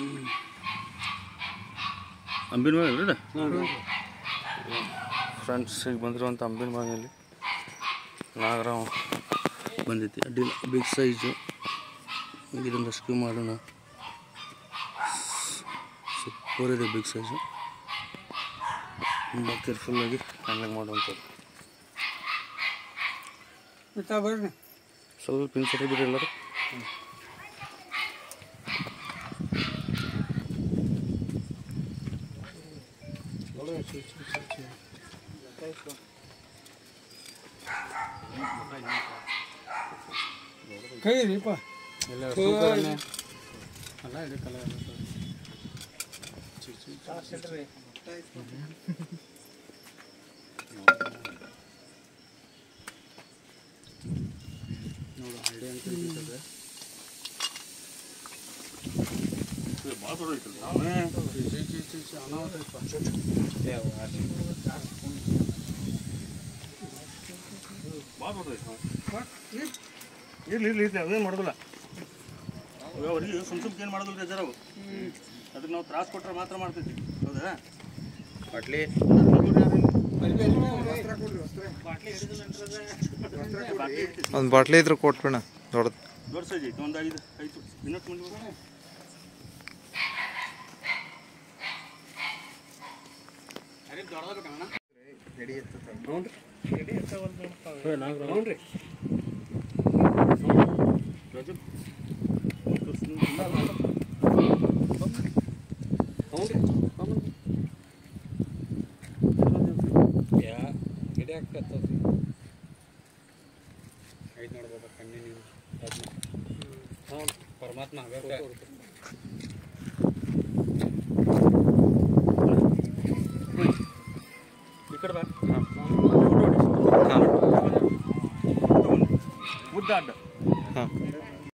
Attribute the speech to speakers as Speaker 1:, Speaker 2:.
Speaker 1: ಅಂಬಿನ ಮಗ ಫ್ರೆಂಡ್ಸ್ ಈಗ ಬಂದಿರುವಂಥ ಅಂಬಿನ ಮನೆಯಲ್ಲಿ ನಾಗರಾವ್ ಬಂದೈತಿ ಅಡ್ಡಿಲ್ಲ ಬಿಗ್ ಸೈಜು ಈಗ ಇದನ್ನು ರೆಸ್ಕ್ಯೂ ಮಾಡೋಣ ಸೂಪರ್ ಇದೆ ಬಿಗ್ ಸೈಜು ತುಂಬ ಕೇರ್ಫುಲ್ಲಾಗಿ ಹ್ಯಾಂಡಲ್ ಮಾಡುವಂಥದ್ದು
Speaker 2: ಬರ್ರಿ
Speaker 1: ಸ್ವಲ್ಪ ಇನ್ಸೆಟ್ ಬಿಡಿ ಎಲ್ಲರೂ
Speaker 2: ಕೈ ರೀಪ
Speaker 1: ಇರ್ಲಿ ಇರ್ಲಿ ಇರ್ಲಿ ಅವೇನು ಮಾಡೋದಿಲ್ಲ ಅವು ಅವ್ರಿಗೆ ಸುಮ್ ಸುಮ್ಕೆ ಏನು ಮಾಡೋದಿಲ್ಲ ಜರ ಅವು ಅದಕ್ಕೆ ನಾವು ತ್ರಾಸ ಕೊಟ್ರೆ ಮಾತ್ರ ಮಾಡ್ತೈತಿ ಹೌದಾ
Speaker 3: ಬಾಟ್ಲಿ ಒಂದು ಬಾಟ್ಲಿ ಇದ್ರೆ ಕೊಟ್ಬಿಣ ದೊಡ್ಡದು
Speaker 1: ದೊಡ್ಡ ಸೈಜ್ ಐತಿ ಒಂದು ಐದು ಐದು ಇನ್ನೊಟ್ಟು ಮುಂದೆ ಬಾ. ರಾಜು.
Speaker 2: ಗಿಡ ಆಗ್ತದ ಐದು ನೋಡ್ಬೋದು ಕಣ್ಣಿನ ಹ್ಞೂ ಪರಮಾತ್ಮ ಹಂಗ
Speaker 1: ಈ ಕಡೆ ಬಾ
Speaker 3: ಹಾಂ
Speaker 1: ಉದ್ದ ಅಡ್ಡ
Speaker 3: ಹಾಂ